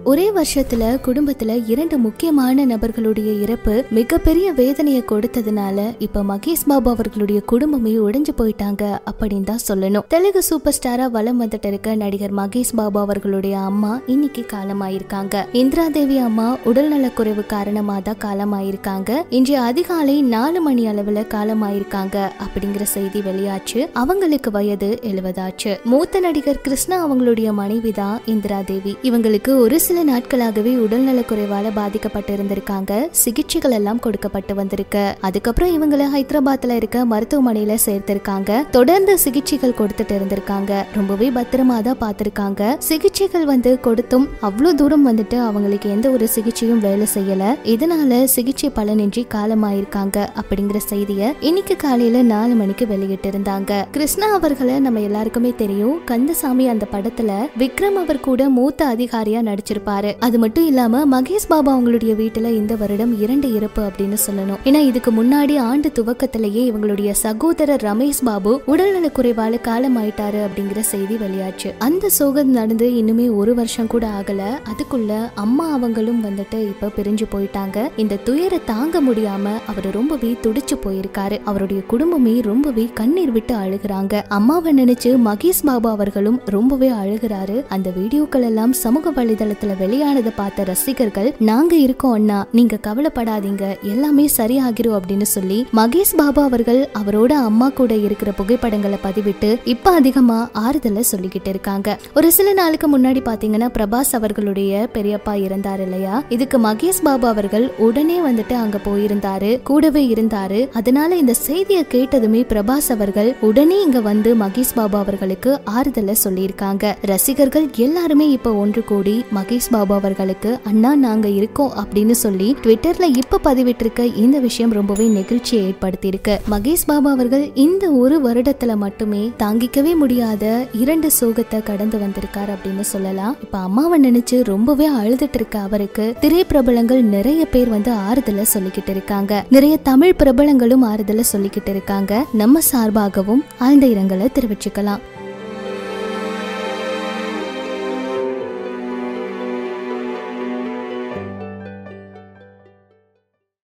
ஒரே வருஷத்துல குடும்பத்துல இரண்டு முக்கியமான நபர்களுடைய இறப்பு மிகப்பெரிய வேதனையை கொடுத்ததுனால இப்ப மகேஷ் பாபு அவர்களுடைய குடும்பமே உடைஞ்சு போயிட்டாங்க அப்படின்னு தான் சொல்லணும் தெலுங்கு சூப்பர் ஸ்டாரா வலம் வந்துட்டு இருக்க நடிகர் மகேஷ் பாபு அவர்களுடைய அம்மா இன்னைக்கு காலமாயிருக்காங்க இந்திரா தேவி அம்மா உடல்நலக்குறைவு காரணமா தான் காலமாயிருக்காங்க இன்றைய அதிகாலை நாலு மணி அளவுல காலமாயிருக்காங்க அப்படிங்கிற செய்தி வெளியாச்சு அவங்களுக்கு வயது எழுபதாச்சு மூத்த நடிகர் கிருஷ்ணா அவங்களுடைய மனைவி தான் இந்திரா தேவி இவங்களுக்கு ஒரு சில நாட்களாகவே உடல்நலக் குறைவால பாதிக்கப்பட்டு இருந்திருக்காங்க சிகிச்சைகள் எல்லாம் கொடுக்கப்பட்டு வந்திருக்கு அதுக்கப்புறம் இவங்கள ஹைதராபாத்ல இருக்க மருத்துவமனையில சேர்த்திருக்காங்க தொடர்ந்து சிகிச்சைகள் கொடுத்துட்டு இருந்திருக்காங்க ரொம்பவே பத்திரமா தான் பார்த்திருக்காங்க சிகிச்சைகள் வந்து கொடுத்தும் அவ்வளவு தூரம் வந்துட்டு அவங்களுக்கு எந்த ஒரு சிகிச்சையும் வேலை செய்யல இதனால சிகிச்சை பலனின்றி காலமாயிருக்காங்க அப்படிங்கிற செய்திய இன்னைக்கு காலையில நாலு மணிக்கு வெளியிட்டு இருந்தாங்க கிருஷ்ணா அவர்களை நம்ம எல்லாருக்குமே தெரியும் கந்தசாமி அந்த படத்துல விக்ரம் அவர் கூட மூத்த அதிகாரியா நடிச்சிருப்பாரு அது மட்டும் இல்லாம மகேஷ் பாபு அவங்களுடைய வீட்டுல இந்த வருடம் இரண்டு இறப்பு அப்படின்னு சொல்லணும் ஏன்னா இதுக்கு முன்னாடி ஆண்டு துவக்கத்திலேயே இவங்களுடைய சகோதரர் ரமேஷ் பாபு உடல்நல குறைவால காலமாயிட்டாரு அப்படிங்கிற செய்தி வெளியாச்சு அந்த சோகம் நடந்து இன்னுமே ஒரு வருஷம் கூட ஆகல அதுக்குள்ள அம்மா அவங்களும் வந்துட்டு இப்ப பிரிஞ்சு போயிட்டாங்க இந்த துயரை தாங்க முடியாம அவர் ரொம்பவே துடிச்சு போயிருக்காரு அவருடைய குடும்பமே ரொம்பவே கண்ணீர் விட்டு அழுகுறாங்க அம்மாவை நினைச்சு மகேஷ் பாபு அவர்களும் ரொம்பவே அழுகுறாரு அந்த வீடியோக்கள் எல்லாம் சமூக வலைதளத்துல வெளியானதை பார்த்த ரசிகர்கள் நாங்க இருக்கோம் அண்ணா நீங்க கவலைப்படாதீங்க எல்லாமே சரியாகிரும் அப்படின்னு சொல்லி மகேஷ் பாபு அவர்கள் அவரோட அம்மா கூட இருக்கிற புகைப்படங்களை பதிவிட்டு இப்ப அதிகமா ஆறுதலை சொல்லிக்கிட்டு இருக்காங்க ஒரு சில நாளுக்கு முன்னாடி பாத்தீங்கன்னா பிரபாஸ் அவர்களுடைய பெரியப்பா இருந்தார் இல்லையா இதுக்கு மகேஷ் பாபு அவர்கள் உடனே வந்துட்டு அங்க போயிருந்தாரு கூடவே இருந்தாரு அதனால இந்த செய்தியை கேட்டதுமே பிரபாஸ் அவர்கள் உடனே இங்க வந்து மகேஷ் பாபு அவர்களுக்கு ஆறுதலை சொல்லியிருக்காங்க ரசிகர்கள் எல்லாருமே இப்ப ஒன்று கூடி மகேஷ் பாபு அவர்களுக்கு அண்ணா நாங்க இருக்கோம் அப்படின்னு சொல்லி ட்விட்டர்ல இப்ப பதிவிட்டிருக்க இந்த விஷயம் ரொம்பவே நெகிழ்ச்சியை ஏற்படுத்தி இருக்கு மகேஷ் பாபு அவர்கள் இந்த ஒரு வருடத்துல மட்டுமே தாங்கிக்கவே முடியாத இரண்டு சோகத்தை கடந்து வந்திருக்காரு அப்படின்னு சொல்லலாம் இப்ப அம்மாவை நினைச்சு ரொம்பவே அழுதுட்டு இருக்க அவருக்கு திரைப்பிரபலங்கள் நிறைய பேர் வந்து ஆறுதலை சொல்லிக்கிட்டு இருக்காங்க நிறைய தமிழ் பிரபலங்களும் ஆறுதலை சொல்லிக்கிட்டு இருக்காங்க நம்ம சார்பாகவும் ஆழ்ந்த இரங்கலை தெரிவிச்சுக்கலாம்